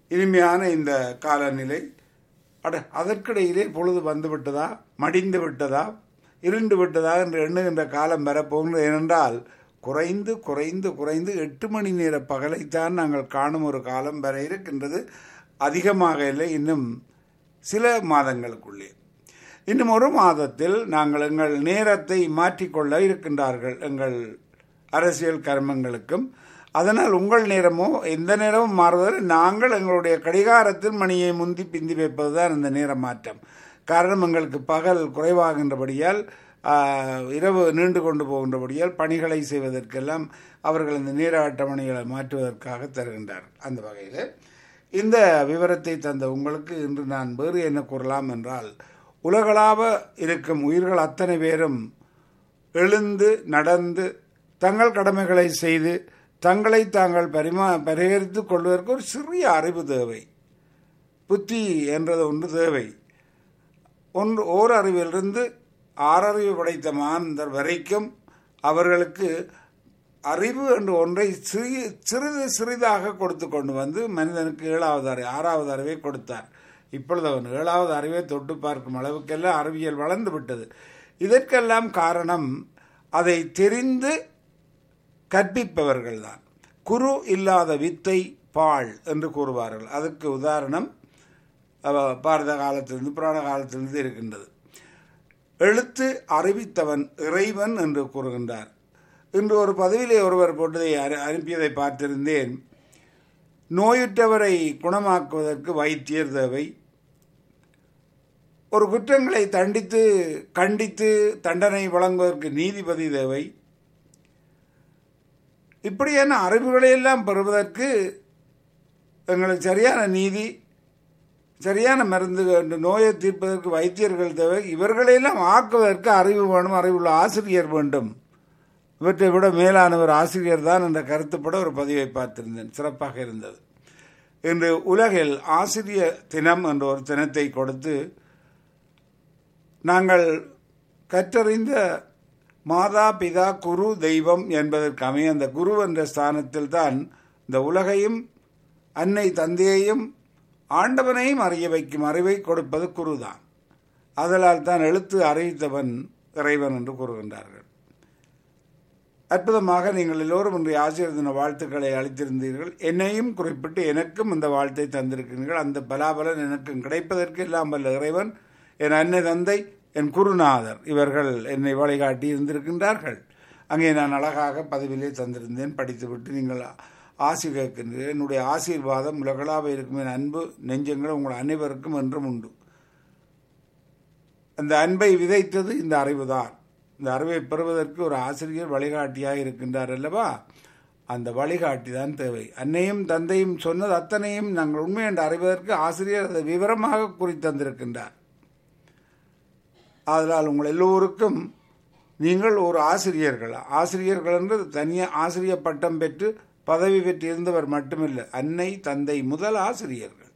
இனிமையான இந்த காலநிலை அட அதற்கிடையிலே பொழுது வந்து விட்டதா மடிந்து விட்டதா இருண்டு விட்டதா என்று எண்ணுகின்ற காலம் வரப்போகிறது ஏனென்றால் குறைந்து குறைந்து குறைந்து எட்டு மணி நேர பகலைத்தான் நாங்கள் காணும் ஒரு காலம் வர இருக்கின்றது அதிகமாக இல்லை இன்னும் சில மாதங்களுக்குள்ளே இன்னும் ஒரு மாதத்தில் நாங்கள் எங்கள் நேரத்தை மாற்றிக்கொள்ள இருக்கின்றார்கள் எங்கள் அரசியல் கர்மங்களுக்கும் அதனால் உங்கள் நேரமோ எந்த நேரமும் மாறுவதில் நாங்கள் எங்களுடைய கடிகாரத்தில் மணியை முந்தி பிந்தி வைப்பதுதான் இந்த நேர மாற்றம் காரணம் எங்களுக்கு பகல் குறைவாகின்றபடியால் இரவு நீண்டு கொண்டு போகின்றபடியால் பணிகளை செய்வதற்கெல்லாம் அவர்கள் இந்த நேர அட்டவணைகளை மாற்றுவதற்காக தருகின்றார் அந்த வகையில் இந்த விவரத்தை தந்த உங்களுக்கு இன்று நான் வேறு என்ன கூறலாம் என்றால் உலகளாவ இருக்கும் உயிர்கள் அத்தனை பேரும் எழுந்து நடந்து தங்கள் கடமைகளை செய்து தங்களை தாங்கள் பரிமா பரிகரித்து கொள்வதற்கு ஒரு சிறிய அறிவு தேவை புத்தி என்றது ஒன்று தேவை ஒன்று ஓர் அறிவிலிருந்து ஆறறிவு படைத்த மாந்தர் வரைக்கும் அவர்களுக்கு அறிவு என்று ஒன்றை சிறிய சிறிது சிறிதாக கொடுத்து கொண்டு வந்து மனிதனுக்கு ஏழாவது அறிவு ஆறாவது அறிவை கொடுத்தார் இப்பொழுது அவன் ஏழாவது அறிவை தொட்டு பார்க்கும் அளவுக்கெல்லாம் அறிவியல் வளர்ந்து விட்டது இதற்கெல்லாம் காரணம் அதை தெரிந்து கற்பிப்பவர்கள்தான் குரு இல்லாத வித்தை பாழ் என்று கூறுவார்கள் அதற்கு உதாரணம் பாரத காலத்திலிருந்து புராண காலத்திலிருந்து இருக்கின்றது எழுத்து அறிவித்தவன் இறைவன் என்று கூறுகின்றார் இன்று ஒரு பதவியிலே ஒருவர் போட்டதை அனுப்பியதை பார்த்திருந்தேன் நோயுற்றவரை குணமாக்குவதற்கு வைத்தியர் தேவை ஒரு குற்றங்களை தண்டித்து கண்டித்து தண்டனை வழங்குவதற்கு நீதிபதி தேவை இப்படியான அறிவுகளையெல்லாம் பெறுவதற்கு எங்களுக்கு சரியான நீதி சரியான மருந்து நோயை தீர்ப்பதற்கு வைத்தியர்கள் தேவை இவர்களையெல்லாம் ஆக்குவதற்கு அறிவு வேணும் அறிவுள்ள ஆசிரியர் வேண்டும் இவற்றை விட மேலானவர் ஆசிரியர் தான் என்ற கருத்துப்பட ஒரு பதிவை பார்த்திருந்தேன் சிறப்பாக இருந்தது இன்று உலகில் ஆசிரிய தினம் என்ற ஒரு தினத்தை கொடுத்து நாங்கள் கற்றறிந்த மாதா பிதா குரு தெய்வம் என்பதற்கு அமைய அந்த குரு என்ற ஸ்தானத்தில் தான் இந்த உலகையும் அன்னை தந்தையையும் ஆண்டவனையும் அறிய வைக்கும் அறிவை கொடுப்பது குருதான் அதனால் தான் எழுத்து அறிவித்தவன் இறைவன் என்று கூறுகின்றார்கள் அற்புதமாக நீங்கள் எல்லோரும் இன்றைய ஆசிரியர் தின வாழ்த்துக்களை அளித்திருந்தீர்கள் என்னையும் குறிப்பிட்டு எனக்கும் இந்த வாழ்த்தை தந்திருக்கிறீர்கள் அந்த பலாபலன் எனக்கும் கிடைப்பதற்கு எல்லாம் வல்ல இறைவன் என் அன்னை தந்தை என் குருநாதர் இவர்கள் என்னை வழிகாட்டி இருந்திருக்கின்றார்கள் அங்கே நான் அழகாக பதவியிலே தந்திருந்தேன் படித்துவிட்டு நீங்கள் ஆசி கேட்கின்றீர்கள் என்னுடைய ஆசீர்வாதம் உலகளாக இருக்கும் என் அன்பு நெஞ்சங்கள் உங்கள் அனைவருக்கும் என்றும் உண்டு அந்த அன்பை விதைத்தது இந்த அறிவுதான் இந்த அறிவை பெறுவதற்கு ஒரு ஆசிரியர் வழிகாட்டியாக இருக்கின்றார் அல்லவா அந்த வழிகாட்டி தான் தேவை அன்னையும் தந்தையும் சொன்னது அத்தனையும் நாங்கள் உண்மை என்று அறிவதற்கு ஆசிரியர் அதை விவரமாக குறித்தந்திருக்கின்றார் அதனால் உங்கள் எல்லோருக்கும் நீங்கள் ஒரு ஆசிரியர்கள் ஆசிரியர்கள் என்று தனியாக ஆசிரியர் பட்டம் பெற்று பதவி பெற்றிருந்தவர் மட்டுமில்லை அன்னை தந்தை முதல் ஆசிரியர்கள்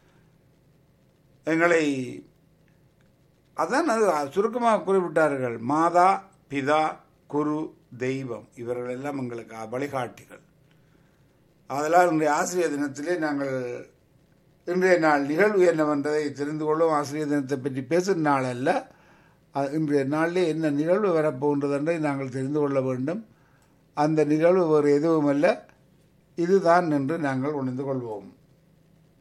எங்களை அதான் அது சுருக்கமாக குறிப்பிட்டார்கள் மாதா பிதா குரு தெய்வம் இவர்கள் எல்லாம் எங்களுக்கு வழிகாட்டிகள் அதனால் இன்றைய ஆசிரியர் தினத்திலே நாங்கள் இன்றைய நாள் நிகழ்வு என்னவென்றதை தெரிந்து கொள்ளும் ஆசிரியர் தினத்தை பற்றி பேசும் நாள் அல்ல இன்றைய நாளிலே என்ன நிகழ்வு வரப்போகின்றதென்றை நாங்கள் தெரிந்து கொள்ள வேண்டும் அந்த நிகழ்வு வேறு எதுவும் அல்ல இதுதான் என்று நாங்கள் உணர்ந்து கொள்வோம்